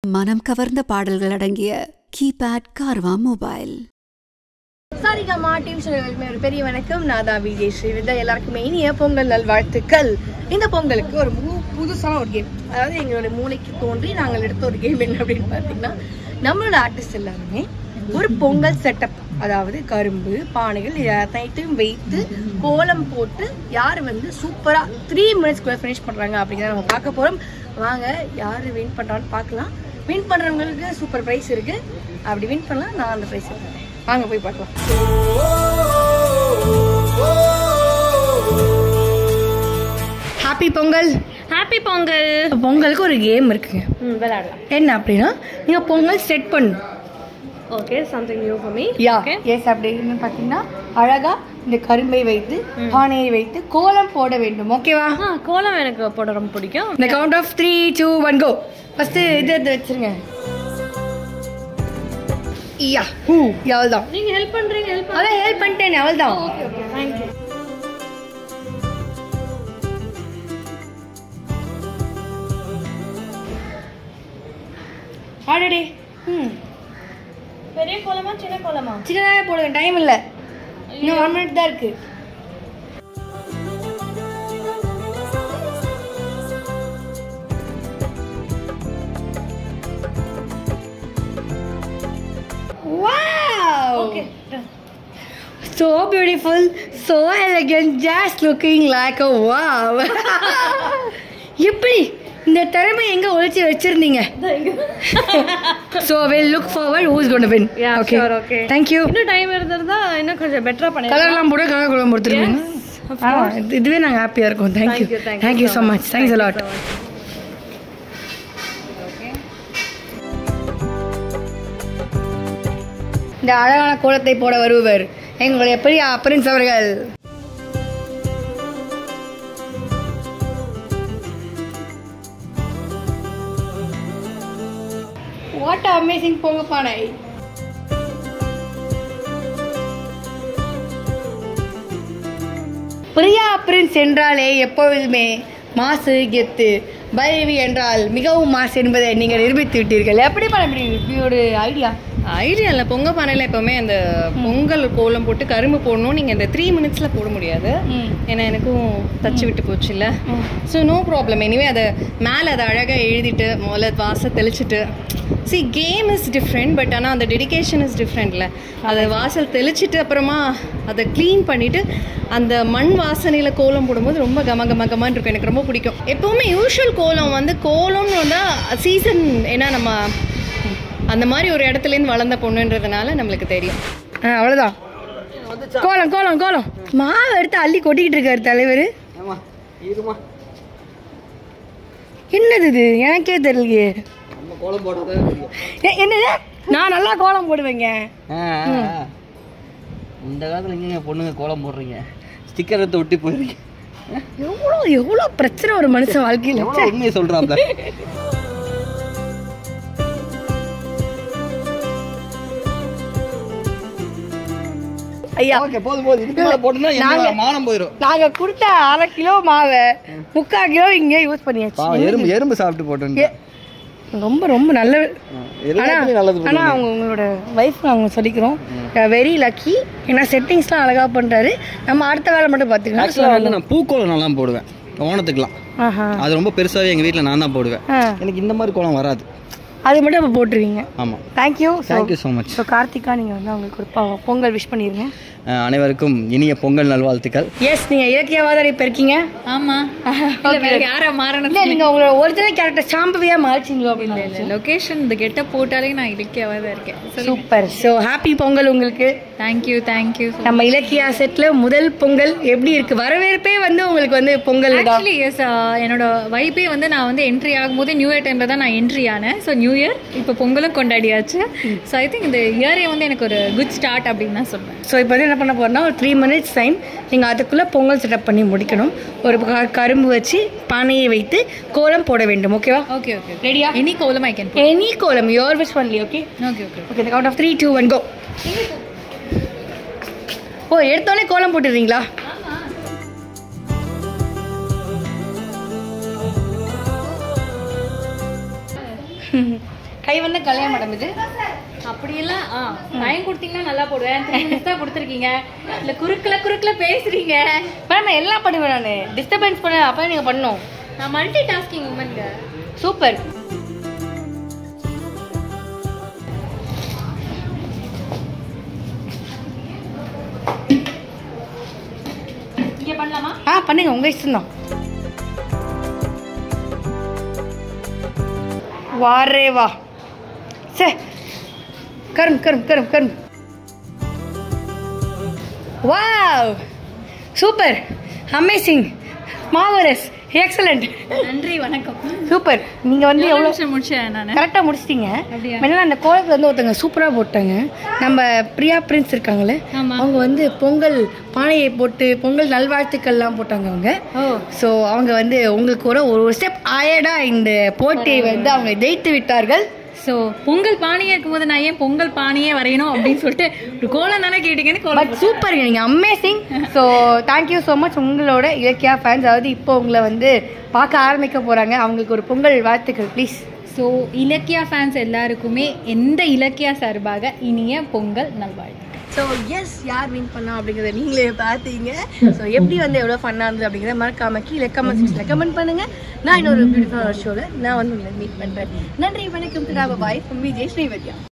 மனம் கவர்ந்த பாடல்கள் அடங்கிய keypad Carvaan mobile Saregama TV சேனலுமே ஒரு பெரிய வணக்கம் நான் தான் விஜய் ஸ்ரீவிதா எல்லாருக்குமே இனிய பொங்கல் நல்வாழ்த்துக்கள் இந்த பொங்கலுக்கு ஒரு புது புதுசான ஒரு கேம் அதாவது எங்களோட மூளைக்கு தோன்றி நாங்கள் எடுத்த ஒரு கேம் என்ன அப்படின்னு பார்த்தீங்கன்னா நம்மளோட ஆர்டிஸ்ட் எல்லாருமே ஒரு பொங்கல் செட்டப் அதாவது கரும்பு பானைகள் இது அனைத்தையும் வைத்து கோலம் போட்டு யார் வந்து சூப்பராக த்ரீ மினிட்ஸ்க்குள்ள ஃபினிஷ் பண்ணுறாங்க அப்படிங்கிறத நம்ம பார்க்க போகிறோம் வாங்க யார் வின் பண்ணுறான்னு பார்க்கலாம் வின் பண்ணுறவங்களுக்கு சூப்பர் ப்ரைஸ் இருக்குது அப்படி வின் பண்ணலாம் நான் அந்த ப்ரைஸ் வாங்க போய் பார்க்கலாம் ஹாப்பி பொங்கல் ஹாப்பி பொங்கல் பொங்கலுக்கு ஒரு கேம் இருக்குங்க ம் விளையாடலாம் என்ன அப்படின்னா நீங்கள் பொங்கல் செட் பண்ணணும் okay something new for me yeah yes அப்படின்னு பார்த்தீங்கன்னா அழகா இந்த கரும்பை வைத்து பானையை வைத்து கோலம் போட வேண்டும் ஓகேவா ஆ கோலம் எனக்கு போட ரொம்ப பிடிக்கும் இந்த count of three two one go first இது எடுத்து வச்சிருங்க யா ஹூ அவள் தான் நீங்க ஹெல்ப் பண்றீங்க ஹெல்ப் அதான் ஹெல்ப் பண்ணிட்டேன் அவள் தான் ஓகே ஓகே தேங்க் யூ ஆடடே ம் பெரிய கோலமா சின்ன கோலமா சின்னதாக போடுங்க டைம் இல்லை இன்னும் ஒன் மினிட் தான் இருக்கு Wow! Okay So beautiful, so elegant, just looking like a wow. எப்படி இந்த திறமை எங்க ஒழிச்சு வச்சிருந்தீங்க so will look forward who's gonna win Yeah, okay sure, okay. Thank you இன்னும் டைம் இருந்திருந்தா இன்னும் கொஞ்சம் பெட்டரா பண்ணிடலாம் கலர்லாம் போட கலர் குழம்பு கொடுத்துருவீங்க of ஆ இது- இதுவே நாங்கள் ஹாப்பியாக இருக்கோம் thank you Thank you, thank you thank you so so much. Much thanks Thank you a lot so much. இந்த அழகான கோலத்தை போட வருபவர் எங்களுடைய பெரிய பிரின்ஸ் அவர்கள் வாட் அமேசிங் பொங்க பானை பிரியா பிரின்ஸ் என்றாலே எப்பொழுதுமே மாசு கெத்து பைரவி என்றால் மிகவும் மாசு என்பதை நீங்கள் நிரூபித்து விட்டீர்கள் எப்படி பண்ண முடியும் இப்படி ஒரு ஐடியா ஐடியா இல்லை பொங்க பானையில் எப்போவுமே அந்த பொங்கல் கோலம் போட்டு கரும்பு போடணும் நீங்கள் இந்த த்ரீ மினிட்ஸில் போட முடியாது ஏன்னா எனக்கும் தச்சு விட்டு போச்சு இல்லை ஸோ நோ ப்ராப்ளம் எனிவே அதை மேலே அதை அழகாக எழுதிட்டு முதல்ல வாசல் தெளிச்சிட்டு சி கேம் இஸ் டிஃப்ரெண்ட் பட் ஆனால் அந்த டெடிகேஷன் இஸ் டிஃப்ரெண்ட்ல அதை வாசல் தெளிச்சிட்டு அப்புறமா அதை க்ளீன் பண்ணிவிட்டு அந்த மண் வாசனையில் கோலம் போடும்போது ரொம்ப கம கம கமான்னு இருக்கும் எனக்கு ரொம்ப பிடிக்கும் எப்போவுமே யூஷுவல் கோலம் வந்து கோலம்னு வந்தால் சீசன் ஏன்னா நம்ம அந்த மாதிரி ஒரு இடத்துலேருந்து வளர்ந்த பொண்ணுன்றதுனால நம்மளுக்கு தெரியும் ஆ அவ்வளோதான் கோலம் கோலம் கோலம் மாவு எடுத்து அள்ளி கொட்டிக்கிட்டு இருக்காரு தலைவர் என்னது இது எனக்கே தெரியலையே ஏ, என்னது நான் நல்லா கோலம் போடுவேங்க இந்த காலத்துல எங்கங்க பொண்ணுங்க கோலம் போடுறீங்க ஸ்டிக்கர் எடுத்து ஒட்டி போயிருக்கீங்க எவ்வளோ எவ்வளோ பிரச்சனை ஒரு மனுஷன் வாழ்க்கையில் எவ்வளவு உண்மையை சொல்றாப்ல ஐயா ஓகே போதும் போதும் இதுக்கு மேல போட்டுனா என்னோட மானம் போயிடும் நாங்க கொடுத்த அரை கிலோ மாவை முக்கால் கிலோ இங்கே யூஸ் பண்ணியாச்சு பாவம் எறும்பு எறும்பு சாப்பிட்டு போட்டு ரொம்ப ரொம்ப நல்ல எல்லாத்துலயும் நல்லது ஆனா அவங்க உங்களோட ஒய்ஃப் நாங்கள் சொல்லிக்கிறோம் வெரி லக்கி ஏன்னா செட்டிங்ஸ்லாம் அழகா பண்றாரு நம்ம அடுத்த வேலை மட்டும் பார்த்துக்கலாம் ஆக்சுவலாக வந்து நான் பூக்கோலம் நல்லா போடுவேன் ஓணத்துக்குலாம் ஆஹா அது ரொம்ப பெருசாவே எங்க வீட்ல நான் தான் போடுவேன் ஆ. எனக்கு இந்த மாதிரி கோலம் வராது அது மட்டும் இப்போ போட்டுருவீங்க ஆமா thank you thank you so much so Karthika நீங்கள் வந்து அவங்களுக்கு ஒரு பொ- பொங்கல் விஷ் பண்ணிடுங்க அனைவருக்கும் இனிய பொங்கல் நல்வாழ்த்துக்கள் எஸ் நீங்கள் இலக்கியவாதம் இப்போ இருக்கீங்க ஆமா இல்ல வேற யார மாறணும் இல்லை நீங்கள் உங்களோட ஒரிஜினல் கேரக்டர் சாம்பவியாக மாறிச்சிங்களோ அப்படின்னு லொகேஷன் இந்த கெட்டப் போட்டாலே நான் இலக்கியாவா தான் இருக்கேன் சூப்பர் ஸோ ஹாப்பி பொங்கல் உங்களுக்கு தேங்க்யூ தேங்க்யூ நம்ம இலக்கியா செட்ல முதல் பொங்கல் எப்படி இருக்கு வரவேற்பே வந்து உங்களுக்கு வந்து பொங்கல் தான் ஆக்சுவலி எஸ் என்னோட வைப்பே வந்து நான் வந்து என்ட்ரி ஆகும்போது நியூ இயர் டைம்ல தான் நான் என்ட்ரி ஆனேன் ஸோ நியூ இயர் இப்போ பொங்கலும் கொண்டாடியாச்சு ஸோ ஐ திங்க் இந்த இயரே வந்து எனக்கு ஒரு குட் ஸ்டார்ட் அப்படின்னு தான் சொல்வேன் ஸோ இப்போ வந்து என்ன பண்ண போறோம்னா ஒரு த்ரீ மினிட்ஸ் டைம் நீங்கள் அதுக்குள்ளே பொங்கல் செட்டப் பண்ணி முடிக்கணும் ஒரு க- கரும்பு வச்சு பானையை வைத்து கோலம் போட வேண்டும் ஓகேவா ஓகே ஓகே ரெடியா any kolam I can any kolam your wish only okay okay okay okay இந்த count of three two one go oh எடுத்தோடனே கோலம் போட்டுடுறீங்களா கை வந்து கல்யாண மேடம் இது அப்படியெல்லாம் ஆ டைம் கொடுத்தீங்கன்னா நல்லா போடுவேன் த்ரீ மினிட்ஸ் தான் கொடுத்துருக்கீங்க இல்ல குறுக்கல குறுக்கல பேசுறீங்க மேடம் எல்லாம் பண்ணுவேன் நான் டிஸ்டர்பன்ஸ் பண்ண அப்போ நீங்கள் பண்ணணும் நான் மல்டி டாஸ்கிங் உமன்ங்க சூப்பர் இங்க பண்ணலாமா ஆ பண்ணுங்க உங்க இஷ்டம் தான் வாரே வா சே கரும் கரும் கரும் கரும் wow super amazing marvellous excellent நன்றி வணக்கம் சூப்பர் நீங்க வந்து எவ்வளவு எவ்வளோ நிமிஷம் முடிச்சேன் நானு கரெக்டாக முடிச்சிட்டீங்க அப்படியா? ஏன்னா அந்த கோலத்தில் வந்து ஒருத்தங்க சூப்பராக போட்டாங்க நம்ம பிரியா பிரின்ஸ் இருக்காங்களே ஆமா. அவங்க வந்து பொங்கல் பானையை போட்டு பொங்கல் நல்வாழ்த்துக்கள்லாம் போட்டாங்க அவங்க ஓ ஸோ அவங்க வந்து உங்களுக்கு ஒரு ஒரு ஸ்டெப் ஆயடா இந்த போட்டியை வந்து அவங்க ஜெயித்து விட்டார்கள் ஸோ பொங்கல் பானையே இருக்கும்போது நான் ஏன் பொங்கல் பானையே வரையணும் அப்படின்னு சொல்லிட்டு ஒரு கோலம் தானே கேட்டீங்கன்னு கோலம் பட் சூப்பருங்க நீங்கள் amazing so thank you so much உங்களோட இலக்கியா ஃபேன்ஸ் அதாவது இப்போ உங்களை வந்து பார்க்க ஆரம்பிக்க போகிறாங்க அவங்களுக்கு ஒரு பொங்கல் வாழ்த்துக்கள் ப்ளீஸ் ஸோ இலக்கியா ஃபேன்ஸ் எல்லாருக்குமே எந்த இலக்கியா சார்பாக இனிய பொங்கல் நல்வாழ்த்து ஸோ எஸ் யார் வின் பண்ணா அப்படிங்கிறத நீங்களே பார்த்தீங்க ஸோ எப்படி வந்து எவ்வளோ ஃபன்னாக இருந்தது அப்படிங்கிறத மறக்காம கீழே கமெண்ட் செக்ஷனில் கமெண்ட் பண்ணுங்க நான் இன்னொரு பியூட்டிஃபுல்லான ஷோவில் நான் வந்து உங்களை மீட் பண்ணுறேன் நன்றி வணக்கம் பாய் ஃப்ரம் விஜய் ஸ்ரீவத்யா